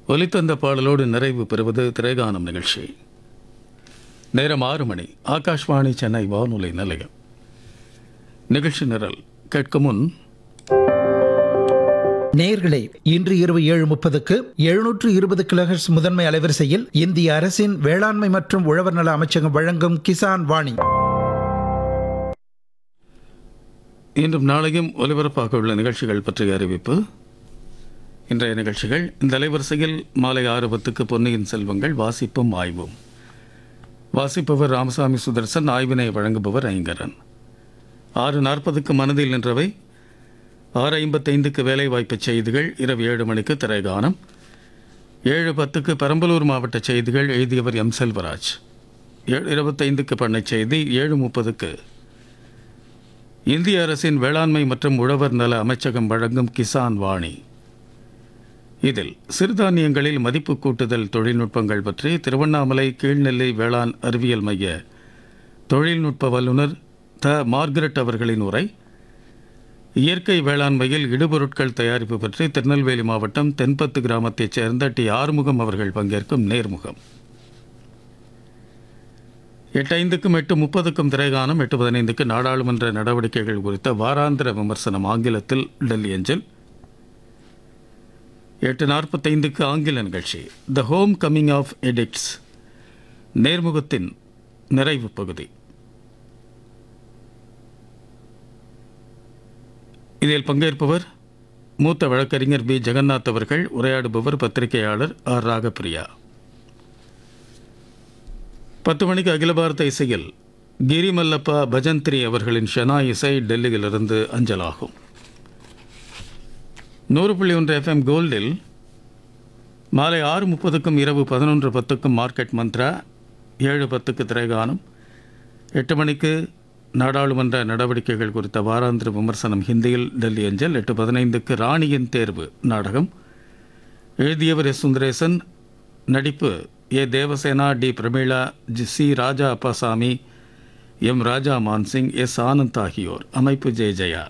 ஒலித்தந்த பாடலோடு நிறைவு பெறுவது திரைகானம் நிகழ்ச்சி நேரம் ஆறு மணி ஆகாஷ்வாணி சென்னை வானொலி நிலையம் நிகழ்ச்சி நிரல் கேட்கும் முன் நேயர்களே இன்று இரவு ஏழு முப்பதுக்கு எழுநூற்று இருபது கிலோஹெர்ட்ஸ் முதன்மை அலைவரிசையில் இந்திய அரசின் வேளாண்மை மற்றும் உழவர் நல அமைச்சகம் வழங்கும் கிசான் வாணி இன்றும் நாளையும் ஒலிபரப்பாக உள்ள நிகழ்ச்சிகள் பற்றிய அறிவிப்பு இன்றைய நிகழ்ச்சிகள் இந்த அலைவரிசையில் மாலை ஆறு பத்துக்கு பொன்னியின் செல்வங்கள் வாசிப்பும் ஆய்வும் வாசிப்பவர் ராமசாமி சுதர்சன் ஆய்வினை வழங்குபவர் ஐங்கரன் ஆறு நாற்பதுக்கு மனதில் நின்றவை ஆறு ஐம்பத்தைந்துக்கு வேலைவாய்ப்பு செய்திகள் இரவு ஏழு மணிக்கு திரைகானம் ஏழு பத்துக்கு பெரம்பலூர் மாவட்ட செய்திகள் எழுதியவர் எம் செல்வராஜ் ஏழு இருபத்தைந்துக்கு பண்ணைச் செய்தி ஏழு முப்பதுக்கு இந்திய அரசின் வேளாண்மை மற்றும் உழவர் நல அமைச்சகம் வழங்கும் கிசான் வாணி இதில் சிறுதானியங்களில் மதிப்பு கூட்டுதல் தொழில்நுட்பங்கள் பற்றி திருவண்ணாமலை கீழ்நெல்லை வேளாண் அறிவியல் மைய தொழில்நுட்ப வல்லுநர் த மார்கரெட் அவர்களின் உரை இயற்கை வேளாண்மையில் இடுபொருட்கள் தயாரிப்பு பற்றி திருநெல்வேலி மாவட்டம் தென்பத்து கிராமத்தைச் சேர்ந்த டி ஆறுமுகம் அவர்கள் பங்கேற்கும் நேர்முகம் எட்டு ஐந்துக்கும் எட்டு முப்பதுக்கும் திரைகானம் எட்டு பதினைந்துக்கு நாடாளுமன்ற நடவடிக்கைகள் குறித்த வாராந்திர விமர்சனம் ஆங்கிலத்தில் டெல்லி அஞ்சல் எட்டு நாற்பத்தைந்துக்கு ஆங்கில நிகழ்ச்சி the home coming of addicts நேர்முகத்தின் நிறைவு பகுதி இதில் பங்கேற்பவர் மூத்த வழக்கறிஞர் பி ஜெகநாத் அவர்கள் உரையாடுபவர் பத்திரிகையாளர் ஆர் ராகப்பிரியா பத்து மணிக்கு அகில பாரத இசையில் கிரிமல்லப்பா பஜந்திரி அவர்களின் ஷனா இசை டெல்லியிலிருந்து அஞ்சலாகும் நூறு புள்ளி ஒன்று எஃப்எம் கோல்டில் மாலை ஆறு முப்பதுக்கும் இரவு பதினொன்று பத்துக்கும் மார்க்கெட் மந்த்ரா ஏழு பத்துக்கு திரைகானம் எட்டு மணிக்கு நாடாளுமன்ற நடவடிக்கைகள் குறித்த வாராந்திர விமர்சனம் ஹிந்தியில் டெல்லி அஞ்சல் எட்டு பதினைந்துக்கு ராணியின் தேர்வு நாடகம் எழுதியவர் எஸ் சுந்தரேசன் நடிப்பு A Devasena T Prameela G C Raja Appasamy M Raja Mansingh S Anand ஆகியோர் அமைப்பு ஜெய ஜெயா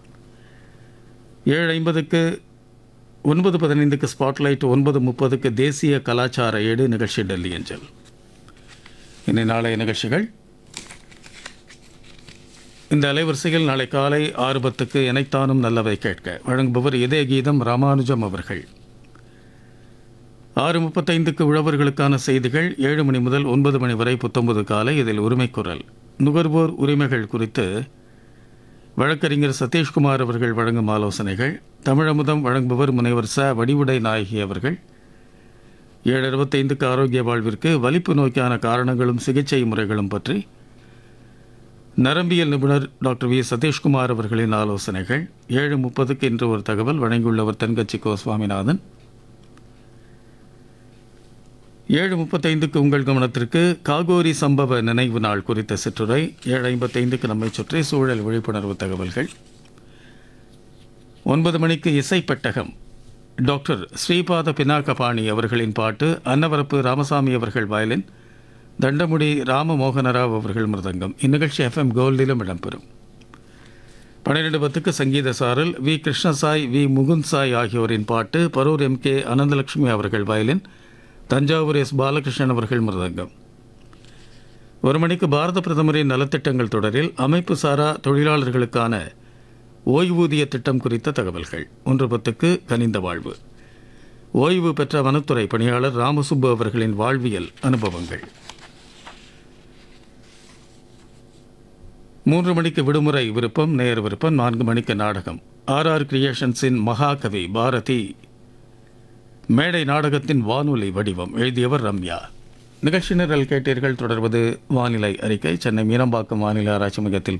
ஏழு ஐம்பதுக்கு ஒன்பது பதினைந்துக்கு ஸ்பாட்லைட் ஒன்பது முப்பதுக்கு தேசிய கலாச்சார ஏடு நிகழ்ச்சி டெல்லி அஞ்சல் இனி நாளைய நிகழ்ச்சிகள் இந்த அலைவரிசையில் நாளை காலை ஆறு பத்துக்கு எனைத்தானும் நல்லவை கேட்க வழங்குபவர் இதய கீதம் ராமானுஜம் அவர்கள் ஆறு முப்பத்தைந்துக்கு உழவர்களுக்கான செய்திகள் ஏழு மணி முதல் ஒன்பது மணி வரை புத்தொன்பது காலை இதில் உரிமைக்குரல் நுகர்வோர் உரிமைகள் குறித்து வழக்கறிஞர் சதீஷ்குமார் அவர்கள் வழங்கும் ஆலோசனைகள் தமிழமுதம் வழங்குபவர் முனைவர் ச வடிவுடை நாயகி அவர்கள் ஏழு இருபத்தைந்துக்கு ஆரோக்கிய வாழ்விற்கு வலிப்பு நோய்க்கான காரணங்களும் சிகிச்சை முறைகளும் பற்றி நரம்பியல் நிபுணர் டாக்டர் வி சதீஷ்குமார் அவர்களின் ஆலோசனைகள் ஏழு முப்பதுக்கு இன்று ஒரு தகவல் வழங்கியுள்ளவர் தென்கட்சி கோ சுவாமிநாதன் ஏழு முப்பத்தைந்துக்கு உங்கள் கவனத்திற்கு காகோரி சம்பவ நினைவு நாள் குறித்த சிற்றுரை ஏழு ஐம்பத்தைந்துக்கு நம்மை சுற்றி சூழல் விழிப்புணர்வு தகவல்கள் ஒன்பது மணிக்கு இசை பெட்டகம் டாக்டர் ஸ்ரீபாத பினாகபாணி அவர்களின் பாட்டு அன்னவரப்பு ராமசாமி அவர்கள் வயலின் தண்டமுடி ராமமோகனராவ் அவர்கள் மிருதங்கம் இந்நிகழ்ச்சி எஃப்எம் கோல்டிலும் இடம்பெறும் பன்னிரெண்டு பத்துக்கு சங்கீத சாரல் வி கிருஷ்ணசாய் வி முகுந்த் சாய் ஆகியோரின் பாட்டு பரூர் எம் கே அனந்தலட்சுமி அவர்கள் வயலின் தஞ்சாவூர் எஸ் பாலகிருஷ்ணன் அவர்கள் மிருதங்கம் ஒரு மணிக்கு பாரத பிரதமரின் நலத்திட்டங்கள் தொடரில் அமைப்பு சாரா தொழிலாளர்களுக்கான ஓய்வூதிய திட்டம் குறித்த தகவல்கள் ஒன்று பத்துக்கு கனிந்த வாழ்வு ஓய்வு பெற்ற வனத்துறை பணியாளர் ராமசுப்பு அவர்களின் வாழ்வியல் அனுபவங்கள் மூன்று மணிக்கு விடுமுறை விருப்பம் நேர் விருப்பம் நான்கு மணிக்கு நாடகம் ஆர் ஆர் கிரியேஷன்ஸின் மகாகவி பாரதி மேடை நாடகத்தின் வானொலி வடிவம் எழுதியவர் ரம்யா நிகழ்ச்சி நிரல் கேட்டீர்கள் தொடர்வது வானிலை அறிக்கை சென்னை மீனம்பாக்கம் வானிலை ஆராய்ச்சி மையத்தில்